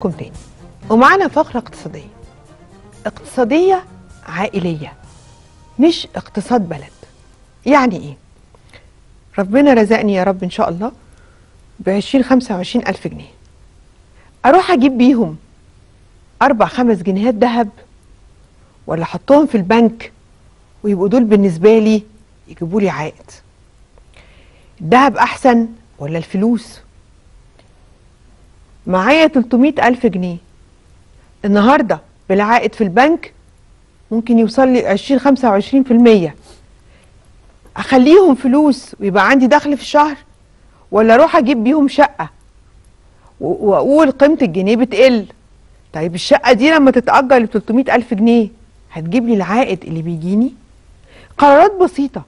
بكم تاني ومعانا فقرة اقتصادية اقتصادية عائلية مش اقتصاد بلد يعني ايه ربنا رزقني يا رب ان شاء الله بعشرين خمسة وعشرين ألف جنيه أروح أجيب بيهم أربع خمس جنيهات ذهب ولا أحطهم في البنك ويبقوا دول بالنسبة لي يجيبوا لي عائد الذهب أحسن ولا الفلوس معايا 300 ألف جنيه النهاردة بالعائد في البنك ممكن يوصل لي 20 25 في المية أخليهم فلوس ويبقى عندي دخل في الشهر ولا أروح أجيب بيهم شقة و- وأقول قيمة الجنيه بتقل طيب الشقة دي لما تتأجر ب 300 ألف جنيه هتجيب لي العائد اللي بيجيني قرارات بسيطة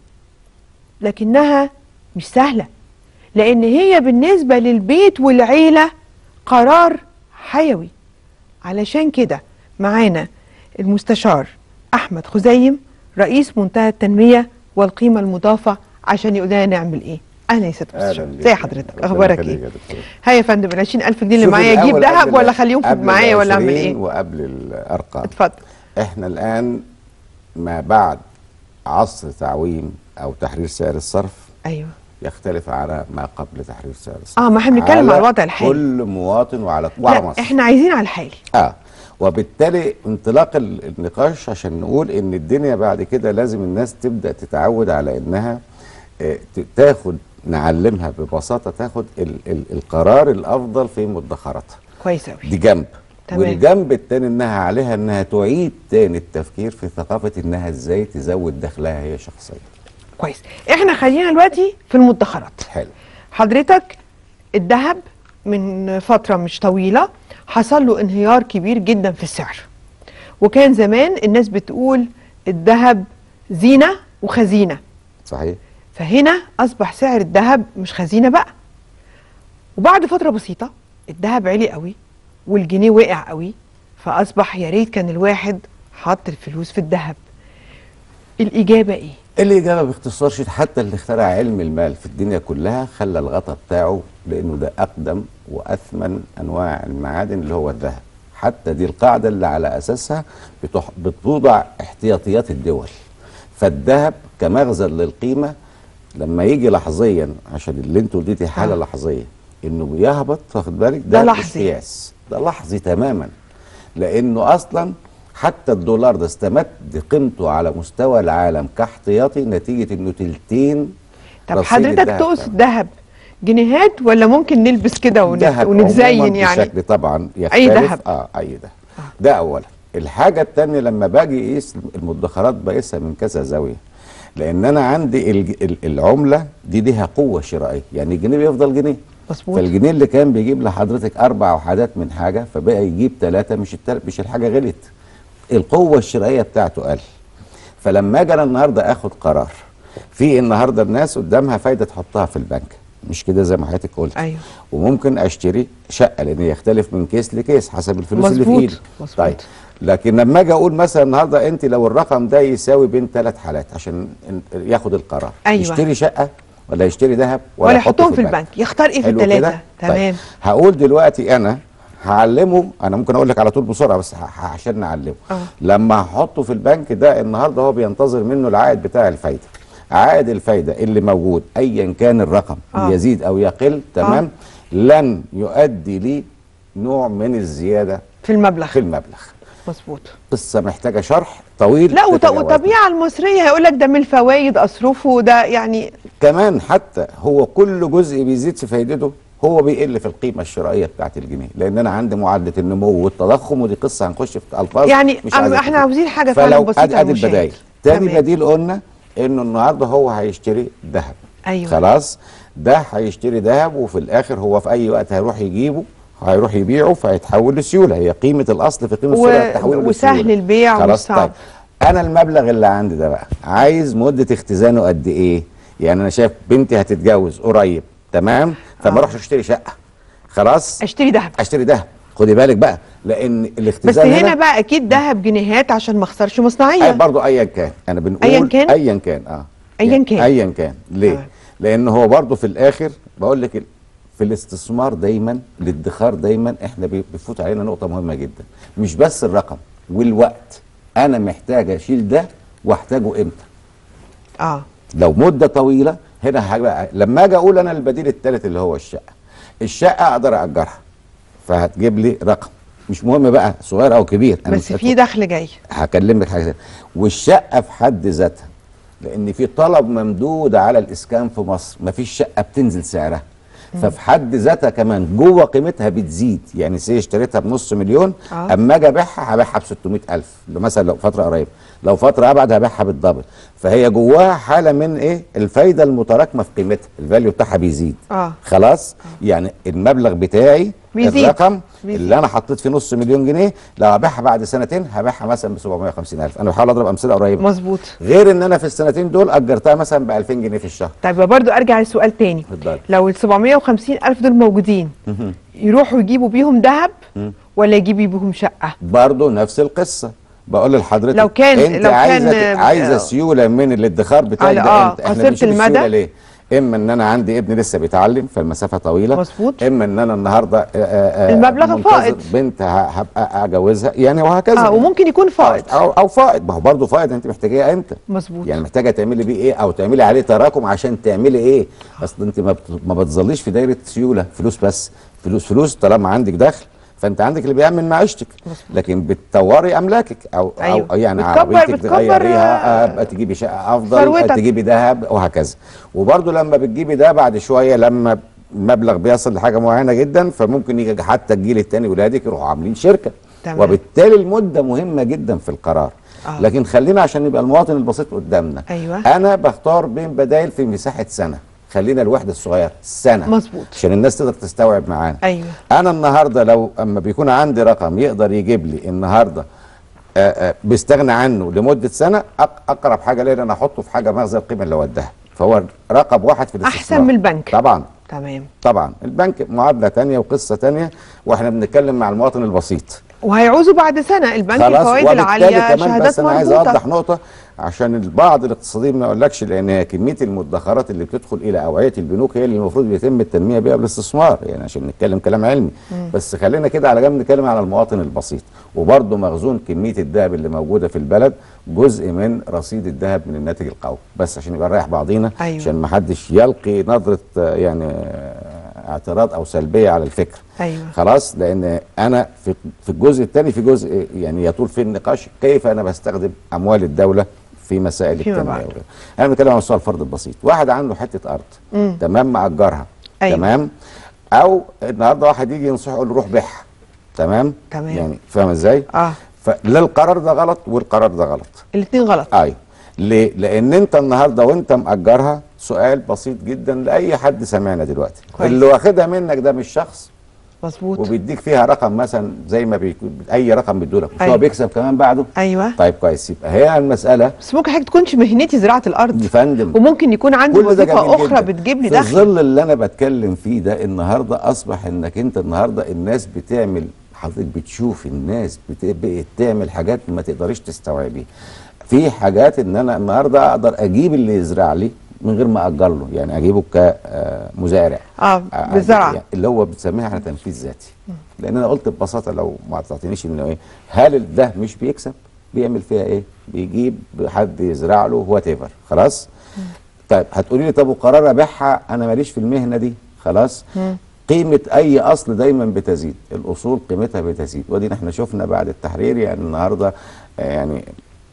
لكنها مش سهلة لأن هي بالنسبة للبيت والعيلة قرار حيوي علشان كده معانا المستشار أحمد خزيم رئيس منتهى التنمية والقيمة المضافة عشان يقول لنا نعمل إيه أهلا يا ست مستشار بيك. زي حضرتك ربنا أخبارك يخليك إيه يا دكتور. هيا يا فندم ال 20000 جنيه اللي شوف معايا أجيب الأول ذهب قبل ولا ال- أخليهم في قبل معايا ولا أعمل 20 إيه وقبل الارقام اتفضل احنا الان ما بعد عصر تعويم او تحرير سعر الصرف أيوه يختلف على ما قبل تحرير سعر الصرف آه، ما احنا بنتكلم على الوضع الحالي. كل مواطن وعلى وعلى لا مصر إحنا عايزين على الحالي اه وبالتالي انطلاق ال- النقاش عشان نقول ان الدنيا بعد كده لازم الناس تبدا تتعود على انها آه، ت- تاخد نعلمها ببساطه تاخد ال ال القرار الافضل في مدخراتها كويس أوي دي جنب تمام. والجنب التاني انها عليها انها تعيد تاني التفكير في ثقافه انها ازاي تزود دخلها هي شخصيا كويس احنا خلينا دلوقتي في المدخرات حلو حضرتك الذهب من فترة مش طويلة حصل له انهيار كبير جدا في السعر وكان زمان الناس بتقول الذهب زينة وخزينة صحيح فهنا أصبح سعر الذهب مش خزينة بقى وبعد فترة بسيطة الذهب علي قوي والجنيه وقع قوي فأصبح يا ريت كان الواحد حط الفلوس في الذهب الإجابة إيه؟ الإجابة باختصار شديد حتى اللي اخترع علم المال في الدنيا كلها خلى الغطاء بتاعه لأنه ده أقدم وأثمن أنواع المعادن اللي هو الذهب حتى دي القاعدة اللي على أساسها بتح... بتوضع احتياطيات الدول فالذهب كمخزن للقيمة لما يجي لحظيا عشان اللي انتوا اديتي حالة آه. لحظية انه بيهبط واخد بالك ده ده, لحظي. مش قياس ده لحظي تماما لانه اصلا حتى الدولار ده استمد قيمته على مستوى العالم كاحتياطي نتيجه انه تلتين طب رصيد حضرتك الذهب تقصد بتاعه. ذهب جنيهات ولا ممكن نلبس كده ونت... الذهب ونتزين عموماً يعني بشكل طبعا يختلف أي ذهب. اه اي ذهب ده اولا الحاجه الثانيه لما باجي اقيس المدخرات بقيسها من كذا زاويه لان انا عندي الج- ال- العمله دي ليها قوه شرائيه يعني الجنيه بيفضل جنيه مظبوط فالجنيه اللي كان بيجيب لحضرتك اربع وحدات من حاجه فبقى يجيب ثلاثه مش التل... مش الحاجه غلت القوه الشرائيه بتاعته قل فلما اجي انا النهارده اخد قرار في النهارده الناس قدامها فايده تحطها في البنك مش كده زي ما حضرتك قلت أيوه. وممكن اشتري شقه لان يختلف من كيس لكيس حسب الفلوس اللي في مظبوط، ايدي مظبوط. طيب لكن لما اجي اقول مثلا النهارده انت لو الرقم ده يساوي بين ثلاث حالات عشان إن- ياخد القرار أيوة. يشتري شقه ولا يشتري ذهب ولا, ولا يحطه يحطهم في البنك يختار ايه في حلو كده؟ الثلاثة تمام طيب. هقول دلوقتي انا هعلمه انا ممكن اقول لك على طول بسرعه بس ه- ه- عشان نعلمه آه. لما هحطه في البنك ده النهارده هو بينتظر منه العائد بتاع الفايده عائد الفايده اللي موجود ايا كان الرقم آه. يزيد او يقل تمام لن يؤدي لي نوع من الزياده في المبلغ في المبلغ مظبوط قصه محتاجه شرح طويل لا وط- تتجاوزنا. والطبيعة المصرية هيقول لك ده من الفوائد أصرفه ده يعني كمان حتى هو كل جزء بيزيد في فايدته هو بيقل في القيمه الشرائيه بتاعت الجنيه لان انا عندي معادله النمو والتضخم ودي قصه هنخش في الفاظ يعني مش أم- عايز احنا أدخل. عاوزين حاجة فعلا فلو بسيطة ادي ادي للمشاهد. البدايل تاني تمام. بديل قلنا انه النهارده هو هيشتري ذهب أيوة. خلاص ده هيشتري ذهب وفي الاخر هو في اي وقت هيروح يجيبه هيروح يبيعه فهيتحول لسيوله هي قيمه الاصل في قيمه و- السلع التحويل وسهل للسيولة. البيع خلاص والصعب. طيب انا المبلغ اللي عندي ده بقى عايز مده اختزانه قد ايه يعني انا شايف بنتي هتتجوز قريب تمام فما آه. اروحش اشتري شقه خلاص أشتري ذهب اشتري ذهب خدي بالك بقى لان بس الاختزان هنا بقى أكيد ذهب جنيهات عشان ما أخسرش اي مصنعية برضه ايا كان انا بنقول أياً كان؟ ايا كان اه أياً يعني كان. ايا كان ليه تمام. لان هو برضه في الاخر بقول لك ال- في الاستثمار دايما الادخار دايما احنا بي- بيفوت علينا نقطه مهمه جدا مش بس الرقم والوقت انا محتاج اشيل ده واحتاجه امتى اه لو مده طويله هنا هبقى لما اجي اقول انا البديل الثالث اللي هو الشقه الشقه اقدر اجرها فهتجيب لي رقم مش مهم بقى صغير او كبير أنا بس مش في دخل جاي هكلمك حاجه تانية. والشقه في حد ذاتها لان في طلب ممدود على الاسكان في مصر مفيش شقه بتنزل سعرها ففي حد ذاتها كمان جوه قيمتها بتزيد يعني سي اشتريتها بنص مليون آه. اما اجي ابيعها هبيعها ب 600000 مثلا لو فتره قريبه لو فتره ابعد هبيعها بالدبل فهي جواها حاله من ايه الفايده المتراكمه في قيمتها الفاليو بتاعها بيزيد آه. خلاص يعني المبلغ بتاعي بيزيد. الرقم بيزيد. اللي انا حطيت فيه نص مليون جنيه لو هبيعها بعد سنتين هبيعها مثلا ب 750000 انا بحاول اضرب امثله قريبه مظبوط غير ان انا في السنتين دول اجرتها مثلا ب 2000 جنيه في الشهر طيب برضو ارجع للسؤال تاني اتفضل. لو ال 750 الف دول موجودين يروحوا يجيبوا بيهم ذهب ولا يجيبوا بيهم شقه برضه نفس القصه بقول لحضرتك لو كان- انت لو كان، عايزه آه، عايزه سيوله من الادخار بتاعك على- ده آه، انت احنا قصيرة بنشوف المدى. السيوله ليه اما ان انا عندي ابن لسه بيتعلم فالمسافه طويله مظبوط. اما ان انا النهارده آه، آه، آه، المبلغ منتظر فائض. بنت ه- هبقى اجوزها يعني وهكذا اه وممكن يكون فائض او او فائض ما هو برضه فائض انت محتاجاه امتى مظبوط يعني محتاجه تعملي بيه ايه او تعملي عليه تراكم عشان تعملي ايه اصل انت ما بت- ما بتظليش في دايره سيوله فلوس بس فلوس فلوس طالما عندك دخل فانت عندك اللي بيأمن معيشتك لكن بتطوري املاكك او أيوة. او يعني بتكبر- عربيتك بتكبر، تغيريها آه، ابقى تجيبي شقه افضل ثروتك. تجيبي ذهب وهكذا وبرضه لما بتجيبي ده بعد شويه لما المبلغ بيصل لحاجه معينه جدا فممكن يجي حتى الجيل الثاني ولادك يروحوا عاملين شركه تمام. وبالتالي المده مهمه جدا في القرار آه. لكن خلينا عشان يبقى المواطن البسيط قدامنا أيوة. انا بختار بين بدائل في مساحه سنه خلينا الوحده الصغيره سنه مظبوط. عشان الناس تقدر تستوعب معانا أيوة. انا النهارده لو اما بيكون عندي رقم يقدر يجيب لي النهارده آه، آه، بيستغنى عنه لمده سنه أق- اقرب حاجه ليا ان انا احطه في حاجه مغزى القيمه اللي هو الذهب فهو رقم واحد في الاستثمار أحسن من البنك. طبعا تمام طبعا البنك معادله تانية وقصه تانية واحنا بنتكلم مع المواطن البسيط وهيعوزوا بعد سنه البنك الفوائد العاليه كمان شهادات بس انا عايز مربوطه اوضح نقطه عشان البعض الاقتصاديين ما يقولكش لان هي كميه المدخرات اللي بتدخل الى اوعيه البنوك هي اللي المفروض يتم التنميه بها بالاستثمار يعني عشان نتكلم كلام علمي بس خلينا كده على جنب نتكلم على المواطن البسيط وبرضه مخزون كميه الذهب اللي موجوده في البلد جزء من رصيد الذهب من الناتج القومي بس عشان يبقى نريح بعضينا أيوة. عشان ما حدش يلقي نظره آه، يعني آه، اعتراض او سلبيه على الفكر أيوة. خلاص لان انا في في الجزء الثاني في جزء يعني يطول فيه النقاش كيف انا بستخدم اموال الدوله في مسائل فيما التنميه بعد. وغيرها. انا بتكلم عن مستوى الفرد البسيط واحد عنده حته ارض مم. تمام مأجرها أيوة. تمام او النهارده واحد يجي ينصحه يقول له روح بيعها تمام تمام. يعني فاهم ازاي اه فلا القرار ده غلط والقرار ده غلط الاثنين غلط ايوه ليه؟ لان انت النهارده وانت مأجرها سؤال بسيط جدا لاي حد سامعنا دلوقتي كويس. اللي واخدها منك ده مش شخص مظبوط وبيديك فيها رقم مثلا زي ما بيكون اي رقم بيدولك مش هو أيوة. بيكسب كمان بعده ايوه طيب كويس يبقى هي المساله بس ممكن حاجه تكونش مهنتي زراعه الارض يا فندم وممكن يكون عندي كل ده جميل وظيفه اخرى جدا. بتجيب لي في دخل الظل اللي انا بتكلم فيه ده النهارده اصبح انك انت النهارده الناس بتعمل حضرتك بتشوف الناس بت- بقت تعمل حاجات ما تقدريش تستوعبيها في حاجات ان انا النهارده اقدر اجيب اللي يزرع لي من غير ما اجر له يعني اجيبه كمزارع اه بالزرع يعني اللي هو بنسميها احنا تنفيذ ذاتي لان انا قلت ببساطه لو ما تعطينيش انه ايه هل ده مش بيكسب بيعمل فيها ايه بيجيب حد يزرع له وات ايفر خلاص طيب هتقولي لي طب وقرار ابيعها انا ماليش في المهنه دي خلاص قيمه اي اصل دايما بتزيد الاصول قيمتها بتزيد ودينا احنا شفنا بعد التحرير يعني النهارده آه، يعني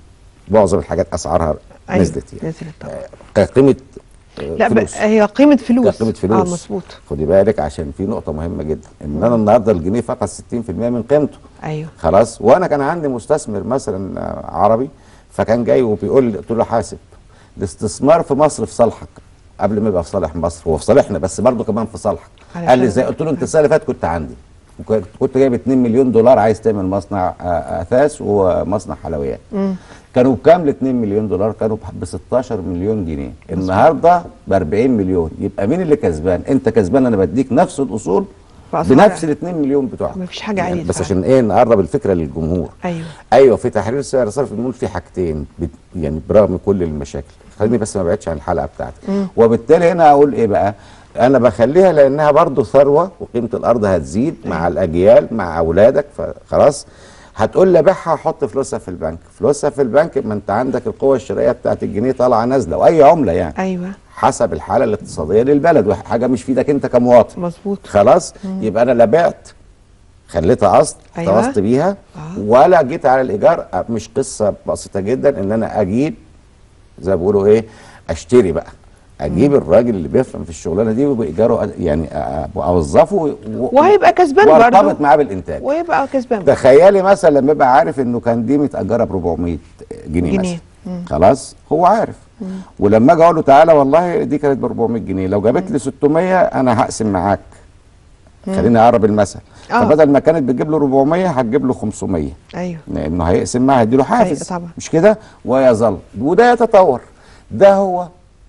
معظم الحاجات اسعارها أيوة، نزلت يعني نزلت طبعا. آه، كقيمه آه، لا ب... فلوس. هي قيمه فلوس قيمه فلوس اه مظبوط خدي بالك عشان في نقطه مهمه جدا ان انا النهارده الجنيه فقد 60% من قيمته ايوه خلاص وانا كان عندي مستثمر مثلا آه، عربي فكان جاي وبيقول لي قلت له حاسب الاستثمار في مصر في صالحك قبل ما يبقى في صالح مصر هو في صالحنا بس برضه كمان في صالحك علشان- قال لي ازاي قلت له انت السنه اللي فاتت كنت عندي وكنت- كنت جايب 2 مليون دولار عايز تعمل مصنع آه، اثاث ومصنع حلويات كانوا بكام ال 2 مليون دولار كانوا ب 16 مليون جنيه النهارده ب 40 مليون يبقى مين اللي كسبان انت كسبان انا بديك نفس الاصول بأسعار بنفس ال 2 مليون بتوعك مفيش حاجة عالية بس فعلا. عشان ايه نقرب الفكره للجمهور ايوه ايوه في تحرير سعر صرف بنقول في حاجتين بت- يعني برغم كل المشاكل خليني بس ما بعدش عن الحلقه بتاعتي وبالتالي هنا اقول ايه بقى انا بخليها لانها برضو ثروه وقيمه الارض هتزيد مع الاجيال مع اولادك فخلاص هتقول لي ابيعها احط فلوسها في البنك فلوسها في البنك ما انت عندك القوه الشرائيه بتاعت الجنيه طالعه نازله واي عمله يعني ايوه حسب الحاله الاقتصاديه للبلد وحاجه مش في ايدك انت كمواطن مظبوط خلاص يبقى انا لا بعت خليتها اصل أيوة. احتفظت بيها آه. ولا جيت على الايجار أه، مش قصه بسيطه جدا ان انا اجيب زي ما بيقولوا ايه اشتري بقى اجيب الراجل اللي بيفهم في الشغلانه دي وبايجاره أ- يعني أ- اوظفه و- وهيبقى كسبان برضه. وارتبط معاه بالانتاج ويبقى كسبان تخيلي مثلا لما يبقى عارف انه كان دي متاجره ب 400 جنيه, جنيه. مثلا خلاص هو عارف ولما اجي اقول له تعالى والله دي كانت ب 400 جنيه لو جابت لي 600 انا هقسم معاك خليني اقرب المثل آه. فبدل ما كانت بتجيب له 400 هتجيب له 500 ايوه لانه هيقسم معاها هيديله حافز أيوة طبعا. مش كده ويظل وده يتطور ده هو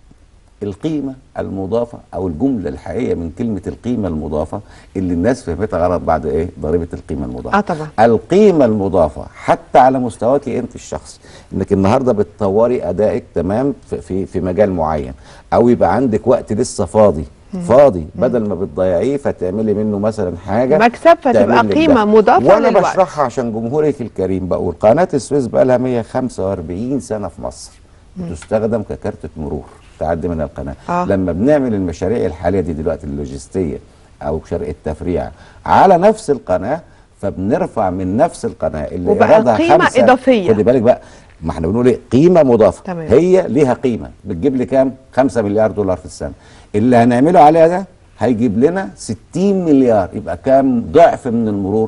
القيمة المضافة أو الجملة الحقيقية من كلمة القيمة المضافة اللي الناس فهمتها غلط بعد إيه؟ ضريبة القيمة المضافة. آه طبعا. القيمة المضافة حتى على مستواك أنت الشخصي، إنك النهاردة بتطوري أدائك تمام في في, في مجال معين، أو يبقى عندك وقت لسه فاضي فاضي بدل ما بتضيعيه فتعملي منه مثلا حاجه مكسب فتبقى تعمل لك قيمة ده. مضافة وانا للوقت. بشرحها عشان جمهورك الكريم بقول قناه السويس بقى لها 145 سنه في مصر بتستخدم ككارتة مرور تعدي من القناه آه. لما بنعمل المشاريع الحاليه دي دلوقتي اللوجستيه او شرق التفريع على نفس القناه فبنرفع من نفس القناه اللي وبقى إيرادها قيمة خمسة إضافية. خدي بالك بقى ما احنا بنقول ايه قيمه مضافه تمام. هي ليها قيمه بتجيب لي كام 5 مليار دولار في السنه اللي هنعمله عليها ده هيجيب لنا 60 مليار يبقى كام ضعف من المرور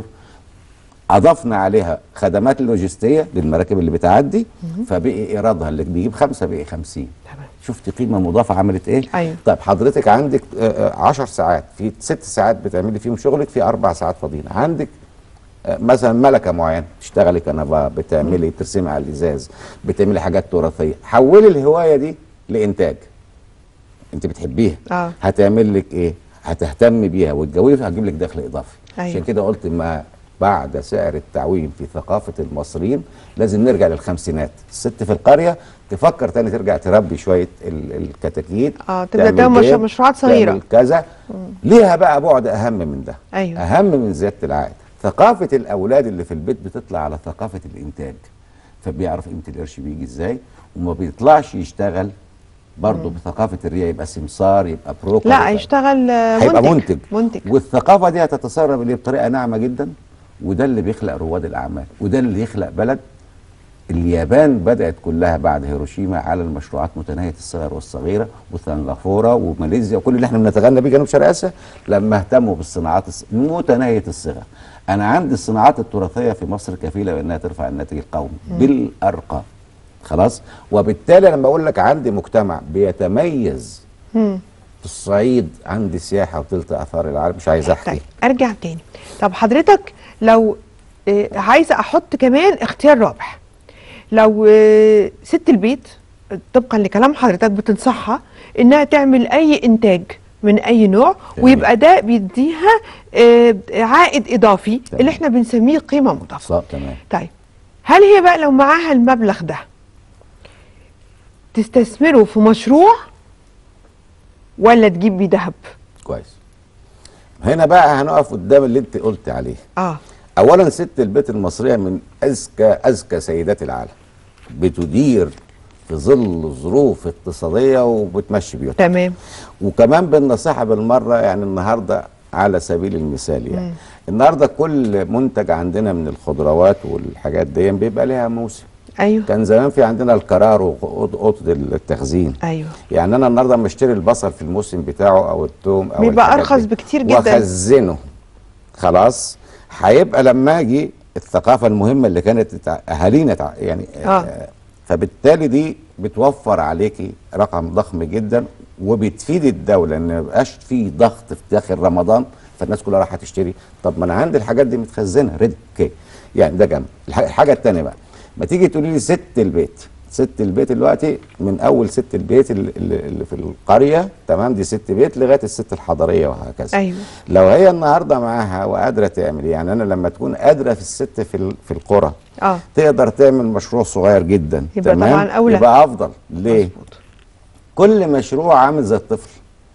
اضفنا عليها خدمات اللوجستيه للمراكب اللي بتعدي فبقي ايرادها اللي بيجيب خمسه بقي 50 تمام. شفت قيمه مضافه عملت ايه؟ أيوة. طيب حضرتك عندك 10 ساعات في ست ساعات بتعملي فيهم شغلك في اربع ساعات فاضيين عندك آه، مثلا ملكه معينه تشتغلي كنفا بتعملي ترسمي على الازاز بتعملي حاجات تراثيه حولي الهوايه دي لانتاج انت بتحبيها آه. هتعمل لك ايه هتهتم بيها وتجوزها هتجيب لك دخل اضافي أيوة. عشان كده قلت ما بعد سعر التعويم في ثقافه المصريين لازم نرجع للخمسينات الست في القريه تفكر تاني ترجع تربي شويه ال- الكتاكيت آه، تبدأ تعمل مش- بيض، مشروعات صغيرة. تعمل كذا ليها بقى بعد اهم من ده أيوة. اهم من زياده العائد ثقافه الاولاد اللي في البيت بتطلع على ثقافه الانتاج فبيعرف قيمه القرش بيجي ازاي وما بيطلعش يشتغل برضه بثقافه الرياء يبقى سمسار يبقى بروكر لا يبقى- هيشتغل آه، هيبقى منتج منتج والثقافه دي هتتسرب اللي بطريقه ناعمه جدا وده اللي بيخلق رواد الاعمال وده اللي يخلق بلد اليابان بدات كلها بعد هيروشيما على المشروعات متناهيه الصغر والصغيره وسنغافوره وماليزيا وكل اللي احنا بنتغنى بيه جنوب شرق اسيا لما اهتموا بالصناعات الص- متناهيه الصغر انا عندي الصناعات التراثيه في مصر كفيله بانها ترفع الناتج القومي بالارقام خلاص وبالتالي لما اقول لك عندي مجتمع بيتميز مم. في الصعيد عندي سياحه وتلت اثار العالم مش عايز احكي طيب ارجع تاني طب حضرتك لو آه، عايزه احط كمان اختيار رابح لو آه، ست البيت طبقا لكلام حضرتك بتنصحها انها تعمل اي انتاج من اي نوع تمام. ويبقى ده بيديها آه، عائد اضافي تمام. اللي احنا بنسميه قيمه مضافه صح تمام طيب هل هي بقى لو معاها المبلغ ده تستثمره في مشروع ولا تجيب بيه ذهب كويس هنا بقى هنقف قدام اللي انت قلت عليه اه اولا ست البيت المصريه من اذكى اذكى سيدات العالم بتدير في ظل ظروف اقتصاديه وبتمشي بيوتها تمام وكمان بالنصيحه بالمره يعني النهارده على سبيل المثال يعني النهارده كل منتج عندنا من الخضروات والحاجات دي بيبقى ليها موسم ايوه كان زمان في عندنا القرار وقطط التخزين ايوه يعني انا النهارده لما اشتري البصل في الموسم بتاعه او الثوم او بيبقى الحاجات أرخص دي بكتير جداً. واخزنه خلاص هيبقى لما اجي الثقافه المهمه اللي كانت تع- اهالينا تع- يعني آه. آه. فبالتالي دي بتوفر عليكي رقم ضخم جدا وبتفيد الدوله ان ما يبقاش في ضغط في داخل رمضان فالناس كلها رايحه تشتري طب ما انا عندي الحاجات دي متخزنه ريدي اوكي يعني ده جنب الح- الحاجه الثانيه بقى ما تيجي تقولي لي ست البيت ست البيت دلوقتي من اول ست البيت اللي, اللي في القريه تمام دي ست بيت لغايه الست الحضريه وهكذا أيوة. لو هي النهارده معاها وقادره تعمل يعني انا لما تكون قادره في الست في ال- في القرى اه تقدر تعمل مشروع صغير جدا يبقى تمام طبعاً أولى. يبقى افضل ليه مظبوط. كل مشروع عامل زي الطفل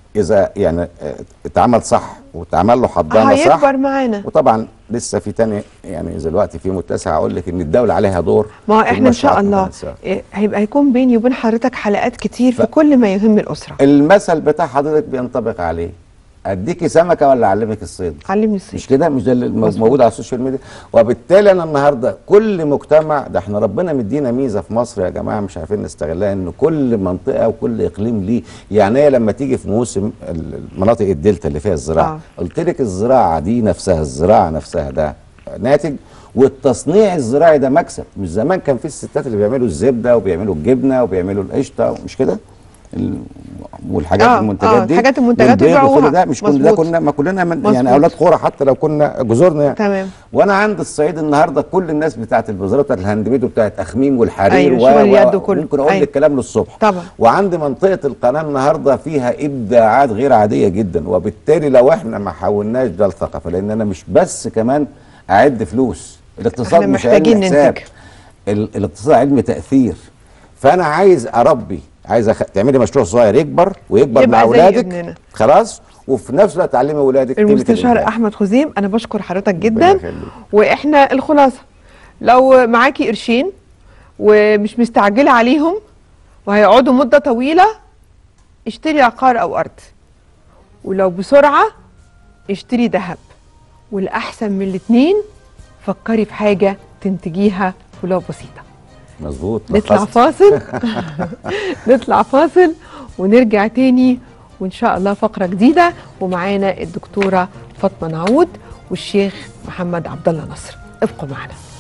اذا يعني آه، اتعمل صح واتعمل له حضانه صح هيكبر معانا وطبعا لسه في تاني يعني اذا الوقت في متسع اقول لك ان الدوله عليها دور ما هو في احنا ان شاء المشروعات الله المتنسقة. إيه، هيبقى هيكون بيني وبين حضرتك حلقات كتير في ف- كل ما يهم الاسره المثل بتاع حضرتك بينطبق عليه اديكي سمكه ولا اعلمك الصيد علمني الصيد مش كده مش ده اللي مو- مظبوط. موجود على السوشيال ميديا وبالتالي انا النهارده كل مجتمع ده احنا ربنا مدينا ميزه في مصر يا جماعه مش عارفين نستغلها ان كل منطقه وكل اقليم ليه يعني هي لما تيجي في موسم ال- المناطق الدلتا اللي فيها الزراعه آه. قلت لك الزراعه دي نفسها الزراعه نفسها ده ناتج والتصنيع الزراعي ده مكسب مش زمان كان في الستات اللي بيعملوا الزبده وبيعملوا الجبنه وبيعملوا القشطه مش كده ال- والحاجات آه، المنتجات آه، دي الحاجات المنتجات والبيض وكل يبيعوها. ده مش كل ده مظبوط. كنا ما كلنا من مظبوط. يعني اولاد قرى حتى لو كنا جذورنا يعني تمام. وانا عند الصعيد النهارده كل الناس بتاعت البذره بتاعت الهاند ميد وبتاعت اخميم والحرير أيوة، و- شغل و- اليد وكله. ممكن اقول أيوة. لك كلام للصبح طبعا. وعند منطقه القناه النهارده فيها ابداعات غير عاديه جدا وبالتالي لو احنا ما حولناش ده الثقافه لان انا مش بس كمان اعد فلوس الاقتصاد إحنا مش محتاجين علم حساب ننتج. ال- الاقتصاد علم تاثير فانا عايز اربي عايز أخ... تعملي مشروع صغير يكبر ويكبر يبقى مع زي اولادك ابننا. خلاص وفي نفس الوقت تعلمي اولادك قيمة المستشار الإنتاج. احمد خزيم انا بشكر حضرتك ربنا جدا يخليك. واحنا الخلاصه لو معاكي قرشين ومش مستعجله عليهم وهيقعدوا مده طويله اشتري عقار او ارض ولو بسرعه اشتري ذهب والاحسن من الاتنين فكري في حاجه تنتجيها ولو بسيطه مظبوط نطلع لخصت. فاصل نطلع فاصل ونرجع تاني وان شاء الله فقره جديده ومعانا الدكتوره فاطمه نعود والشيخ محمد عبد الله نصر ابقوا معنا